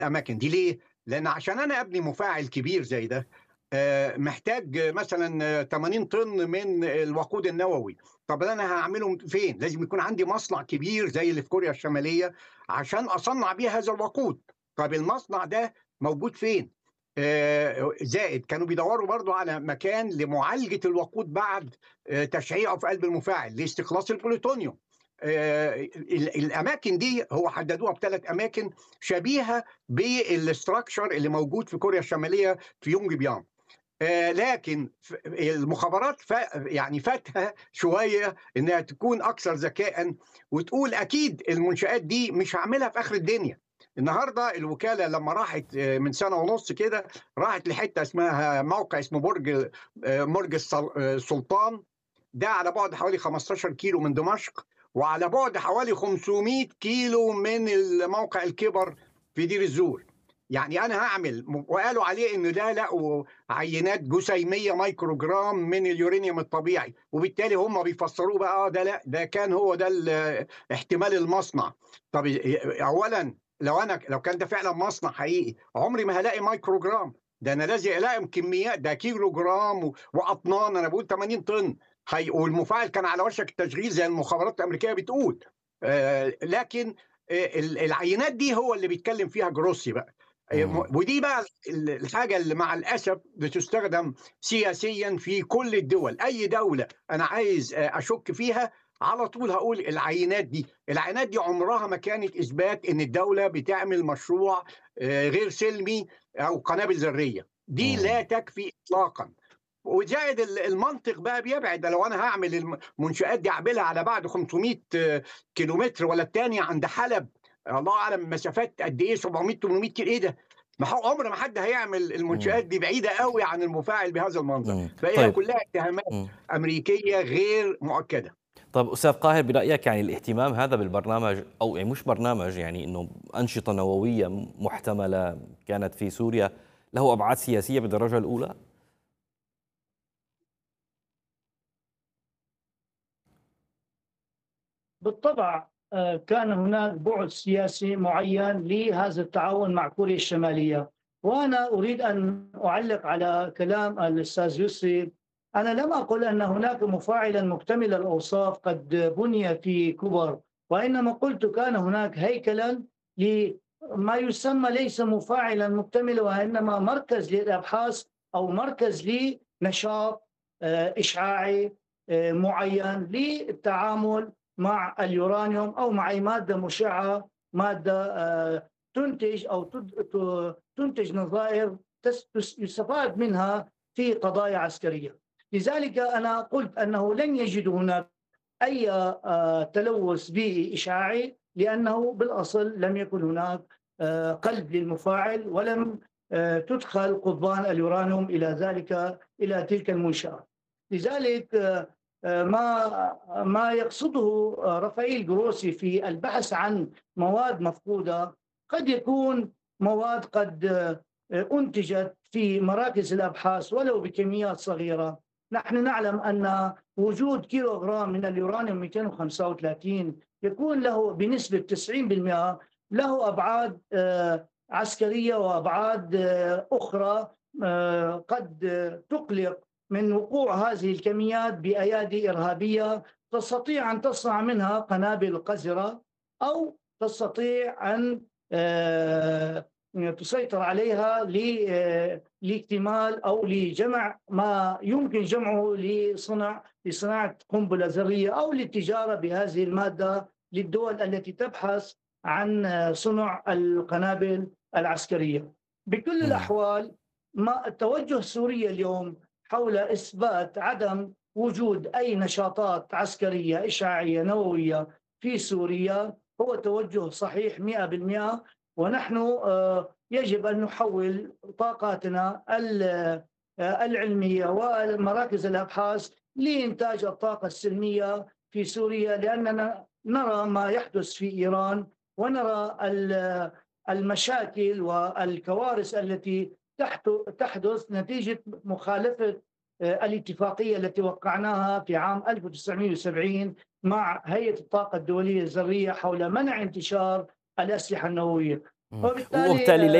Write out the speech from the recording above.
الاماكن دي ليه؟ لان عشان انا ابني مفاعل كبير زي ده آه، محتاج مثلا 80 طن من الوقود النووي طب انا هعمله فين لازم يكون عندي مصنع كبير زي اللي في كوريا الشماليه عشان اصنع بيه هذا الوقود طب المصنع ده موجود فين آه، زائد كانوا بيدوروا برضو على مكان لمعالجه الوقود بعد آه، تشعيعه في قلب المفاعل لاستخلاص البلوتونيوم الاماكن دي هو حددوها بثلاث اماكن شبيهه بالاستراكشر اللي موجود في كوريا الشماليه في يونج بيانج لكن المخابرات يعني فاتها شويه انها تكون اكثر ذكاء وتقول اكيد المنشات دي مش هعملها في اخر الدنيا النهارده الوكاله لما راحت من سنه ونص كده راحت لحته اسمها موقع اسمه برج مرج السلطان ده على بعد حوالي 15 كيلو من دمشق وعلى بعد حوالي 500 كيلو من الموقع الكبر في دير الزور يعني انا هعمل وقالوا عليه انه ده لقوا عينات جسيميه مايكرو جرام من اليورانيوم الطبيعي وبالتالي هم بيفسروه بقى ده لا ده كان هو ده احتمال المصنع طب اولا لو انا لو كان ده فعلا مصنع حقيقي عمري ما هلاقي مايكرو جرام ده انا لازم الاقي كميات ده كيلو جرام واطنان انا بقول 80 طن هي والمفاعل كان على وشك التشغيل زي المخابرات الامريكيه بتقول آه لكن آه العينات دي هو اللي بيتكلم فيها جروسي بقى ودي بقى الحاجه اللي مع الاسف بتستخدم سياسيا في كل الدول اي دوله انا عايز اشك فيها على طول هقول العينات دي العينات دي عمرها ما كانت اثبات ان الدوله بتعمل مشروع غير سلمي او قنابل ذريه دي لا تكفي اطلاقا وزائد المنطق بقى بيبعد لو انا هعمل المنشات دي اعملها على بعد 500 كيلومتر ولا الثانيه عند حلب الله اعلم مسافات قد ايه 700 800 كيلو ايه ده ما هو عمر ما حد هيعمل المنشات دي بعيده قوي عن المفاعل بهذا المنظر فهي طيب. كلها اتهامات امريكيه غير مؤكده طيب استاذ قاهر برايك يعني الاهتمام هذا بالبرنامج او يعني مش برنامج يعني انه انشطه نوويه محتمله كانت في سوريا له ابعاد سياسيه بالدرجه الاولى؟ بالطبع كان هناك بعد سياسي معين لهذا التعاون مع كوريا الشماليه وانا اريد ان اعلق على كلام الاستاذ يسري انا لم اقل ان هناك مفاعلا مكتمل الاوصاف قد بني في كبر وانما قلت كان هناك هيكلا لما يسمى ليس مفاعلا مكتملا وانما مركز للابحاث او مركز لنشاط اشعاعي معين للتعامل مع اليورانيوم او مع اي ماده مشعه ماده تنتج او تنتج نظائر يستفاد منها في قضايا عسكريه لذلك انا قلت انه لن يجدوا هناك اي تلوث بيئي اشعاعي لانه بالاصل لم يكن هناك قلب للمفاعل ولم تدخل قضبان اليورانيوم الى ذلك الى تلك المنشاه لذلك ما ما يقصده رافائيل جروسي في البحث عن مواد مفقوده قد يكون مواد قد انتجت في مراكز الابحاث ولو بكميات صغيره نحن نعلم ان وجود كيلوغرام من اليورانيوم 235 يكون له بنسبه 90% له ابعاد عسكريه وابعاد اخرى قد تقلق من وقوع هذه الكميات بايادي ارهابيه تستطيع ان تصنع منها قنابل قذره او تستطيع ان تسيطر عليها لاكتمال او لجمع ما يمكن جمعه لصنع لصناعه قنبله ذريه او للتجاره بهذه الماده للدول التي تبحث عن صنع القنابل العسكريه. بكل الاحوال ما التوجه السوري اليوم حول اثبات عدم وجود اي نشاطات عسكريه اشعاعيه نوويه في سوريا هو توجه صحيح 100% ونحن يجب ان نحول طاقاتنا العلميه ومراكز الابحاث لانتاج الطاقه السلميه في سوريا لاننا نرى ما يحدث في ايران ونرى المشاكل والكوارث التي تحدث نتيجة مخالفة الاتفاقية التي وقعناها في عام 1970 مع هيئة الطاقة الدولية الذرية حول منع انتشار الأسلحة النووية مم. وبالتالي وبالتالي